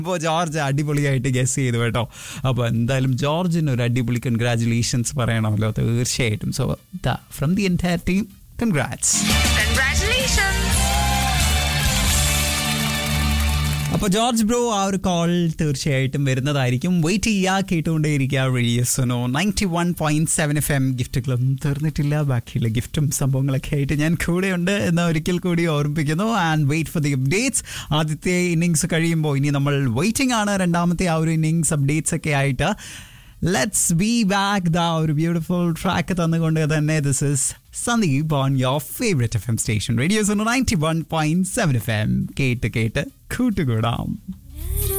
അപ്പോൾ ജോർജ് അടിപൊളിയായിട്ട് ഗസ് ചെയ്തു കേട്ടോ അപ്പോൾ എന്തായാലും ജോർജിന് ഒരു അടിപൊളി കൺഗ്രാറ്റുലേഷൻസ് പറയണമല്ലോ തീർച്ചയായിട്ടും so the from the entire team congrats Congratulations! അപ്പോൾ ജോർജ് ബ്രോ ആ ഒരു കോൾ തീർച്ചയായിട്ടും വരുന്നതായിരിക്കും വെയിറ്റ് ചെയ്യുക കേട്ടുകൊണ്ടേയിരിക്കുക റേഡിയസനോ ninety one point seven F എം ഗിഫ്റ്റുകളും തീർന്നിട്ടില്ല ബാക്കിയുള്ള ഗിഫ്റ്റും സംഭവങ്ങളൊക്കെ ആയിട്ട് ഞാൻ കൂടെയുണ്ട് എന്ന് ഒരിക്കൽ കൂടി ഓർമ്മിപ്പിക്കുന്നു and wait for the updates ആദ്യത്തെ ഇന്നിങ്സ് കഴിയുമ്പോൾ ഇനി നമ്മൾ വെയിറ്റിംഗ് ആണ് രണ്ടാമത്തെ ആ ഒരു ഇന്നിങ്സ് അപ്ഡേറ്റ്സ് ഒക്കെ ആയിട്ട് ലെറ്റ്സ് ബി ബാക്ക് ദ ഒരു ബ്യൂട്ടിഫുൾ ട്രാക്ക് തന്നുകൊണ്ട് തന്നെ this is Sandeep on your favourite F M station radios ninety one point seven F M കേട്ട് കേട്ട് കൂട്ടുകൂടാം